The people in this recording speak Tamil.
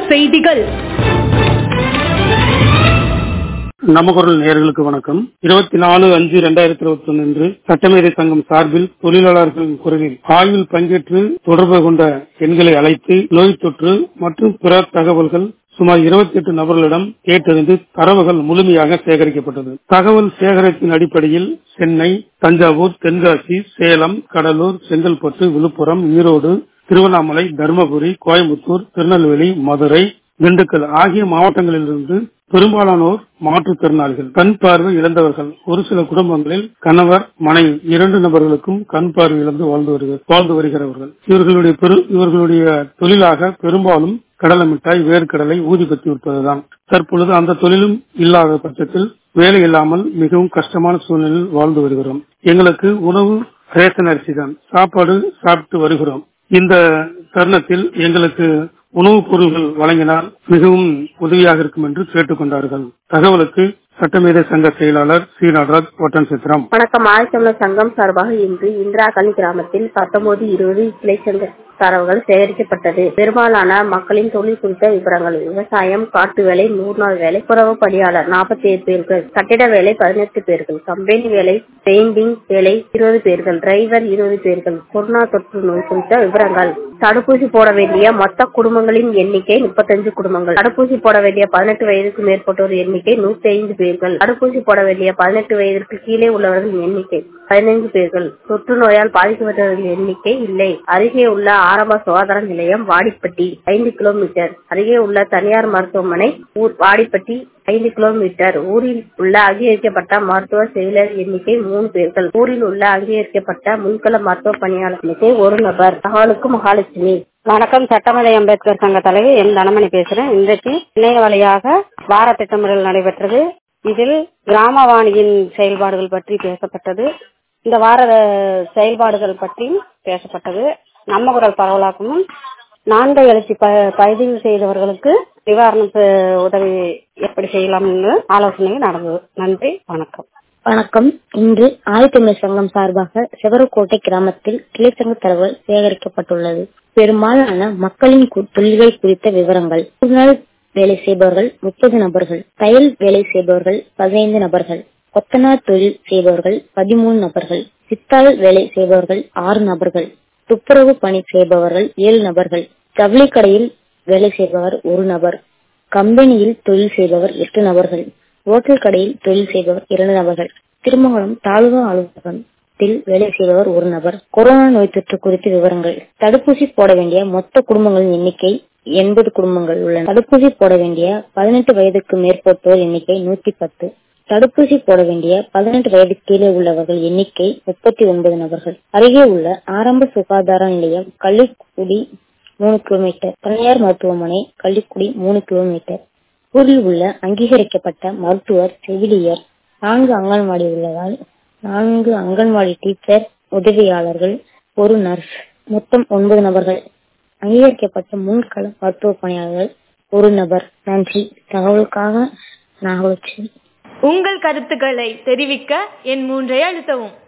செய்திகள் நமக்குரல் நேயர்களுக்கு வணக்கம் இருபத்தி நாலு அஞ்சு இரண்டாயிரத்தி இருபத்தி ஒன்று அன்று சட்டமேதை சங்கம் சார்பில் தொழிலாளர்களின் குரலில் ஆய்வில் பங்கேற்று தொடர்பு கொண்ட எண்களை அழைத்து நோய் தொற்று மற்றும் பிற தகவல்கள் சுமார் இருபத்தி எட்டு நபர்களிடம் கேட்டறிந்து தரவுகள் முழுமையாக சேகரிக்கப்பட்டது தகவல் சேகரிப்பின் அடிப்படையில் சென்னை தஞ்சாவூர் தென்காசி சேலம் கடலூர் செங்கல்பட்டு விழுப்புரம் ஈரோடு திருவண்ணாமலை தருமபுரி கோயம்புத்தூர் திருநெல்வேலி மதுரை திண்டுக்கல் ஆகிய மாவட்டங்களிலிருந்து பெரும்பாலானோர் மாற்றுத்திறனாளிகள் கண் பார்வை இழந்தவர்கள் ஒரு சில குடும்பங்களில் கணவர் மனைவி இரண்டு நபர்களுக்கும் கண் பார்வை இழந்து வாழ்ந்து வருகிறார் வாழ்ந்து வருகிறவர்கள் இவர்களுடைய பெரு இவர்களுடைய தொழிலாக பெரும்பாலும் கடலை மிட்டாய் வேர்க்கடலை ஊதிபத்தி விற்பதுதான் தற்பொழுது அந்த தொழிலும் இல்லாத பட்சத்தில் வேலை இல்லாமல் மிகவும் கஷ்டமான சூழ்நிலையில் வாழ்ந்து வருகிறோம் எங்களுக்கு உணவு ரேஷன் அரிசி தான் சாப்பாடு சாப்பிட்டு வருகிறோம் இந்த தருணத்தில் எங்களுக்கு உணவுப் பொருள்கள் வழங்கினால் மிகவும் உதவியாக இருக்கும் என்று கேட்டுக்கொண்டார்கள் தகவலுக்கு சட்டமேதை சங்க செயலாளர் சி நடராஜ் ஒட்டன் சித்திரம் வணக்கம் ஆதித்தமிழர் சங்கம் சார்பாக இன்று இந்திரா காலனி கிராமத்தில் பத்தொன்பது இருபது கிளை சங்க தரவுகள் சேகரிக்கப்பட்டது பெரும்பாலான மக்களின் தொழில் குறித்த விவரங்கள் விவசாயம் காட்டு வேலை நூறு நாள் வேலை புறவு பணியாளர் நாற்பத்தி ஏழு பேர்கள் கட்டிட வேலை பதினெட்டு பேர்கள் கம்பெனி வேலை பெயிண்டிங் வேலை இருபது பேர்கள் டிரைவர் இருபது பேர்கள் கொரோனா தொற்று நோய் குறித்த விவரங்கள் தடுப்பூசி போட வேண்டிய மொத்த குடும்பங்களின் எண்ணிக்கை முப்பத்தஞ்சு குடும்பங்கள் தடுப்பூசி போட வேண்டிய பதினெட்டு வயதுக்கு மேற்பட்டோர் எண்ணிக்கை நூத்தி ஐந்து பேர்கள் தடுப்பூசி போட வேண்டிய பதினெட்டு வயதிற்கு கீழே உள்ளவர்களின் எண்ணிக்கை பதினைந்து பேர்கள் தொற்று நோயால் பாதிக்கப்பட்டவர்களின் எண்ணிக்கை இல்லை அருகே உள்ள ஆரம்ப சுகாதார நிலையம் வாடிப்பட்டி ஐந்து கிலோமீட்டர் அருகே உள்ள தனியார் மருத்துவமனை ஊர் வாடிப்பட்டி ஐந்து கிலோமீட்டர் ஊரில் உள்ள அங்கீகரிக்கப்பட்ட மருத்துவ செயலர் எண்ணிக்கை மூணு பேர்கள் ஊரில் உள்ள அங்கீகரிக்கப்பட்ட முன்கள மருத்துவ பணியாளர் எண்ணிக்கை ஒரு நபர் தகவலுக்கு மகாலட்சுமி வணக்கம் சட்டமேதை அம்பேத்கர் சங்க தலைவி எம் தனமணி பேசுறேன் இன்றைக்கு இணைய வழியாக வார திட்டமிடல் நடைபெற்றது இதில் கிராமவாணியின் செயல்பாடுகள் பற்றி பேசப்பட்டது இந்த வார செயல்பாடுகள் பற்றி பேசப்பட்டது நம்ம குரல் பரவலாக்கமும் நான்கை எழுச்சி பதிவு செய்தவர்களுக்கு நிவாரண உதவி எப்படி செய்யலாம்னு ஆலோசனை நடந்தது நன்றி வணக்கம் வணக்கம் இன்று ஆதித்தமிழர் சங்கம் சார்பாக செவரக்கோட்டை கிராமத்தில் கிளைச்சங்க தரவுகள் சேகரிக்கப்பட்டுள்ளது பெரும்பாலான மக்களின் தொழில்கள் குறித்த விவரங்கள் நாள் வேலை செய்பவர்கள் முப்பது நபர்கள் தையல் வேலை செய்பவர்கள் பதினைந்து நபர்கள் கொத்தனார் தொழில் செய்பவர்கள் பதிமூணு நபர்கள் சித்தாள் வேலை செய்பவர்கள் ஆறு நபர்கள் துப்புரவு பணி செய்பவர்கள் ஏழு நபர்கள் ஜவுளி கடையில் வேலை செய்பவர் ஒரு நபர் கம்பெனியில் தொழில் செய்பவர் எட்டு நபர்கள் ஓட்டல் கடையில் தொழில் செய்பவர் இரண்டு நபர்கள் திருமங்கலம் தாலுகா அலுவலகத்தில் வேலை செய்பவர் ஒரு நபர் கொரோனா நோய் தொற்று குறித்த விவரங்கள் தடுப்பூசி போட வேண்டிய மொத்த குடும்பங்களின் எண்ணிக்கை எண்பது குடும்பங்கள் உள்ளன தடுப்பூசி போட வேண்டிய பதினெட்டு வயதுக்கு மேற்பட்டோர் எண்ணிக்கை நூத்தி பத்து தடுப்பூசி போட வேண்டிய பதினெட்டு வயது கீழே உள்ளவர்கள் எண்ணிக்கை முப்பத்தி ஒன்பது நபர்கள் அருகே உள்ள ஆரம்ப சுகாதார நிலையம் கள்ளிக்குடி மூணு கிலோமீட்டர் தனியார் மருத்துவமனை கள்ளிக்குடி மூணு கிலோமீட்டர் ஊரில் உள்ள அங்கீகரிக்கப்பட்ட மருத்துவர் செவிலியர் நான்கு அங்கன்வாடி உள்ளதால் நான்கு அங்கன்வாடி டீச்சர் உதவியாளர்கள் ஒரு நர்ஸ் மொத்தம் ஒன்பது நபர்கள் அங்கீகரிக்கப்பட்ட முன்கள மருத்துவ பணியாளர்கள் ஒரு நபர் நன்றி தகவலுக்காக நாகலட்சுமி உங்கள் கருத்துக்களை தெரிவிக்க என் மூன்றை அழுத்தவும்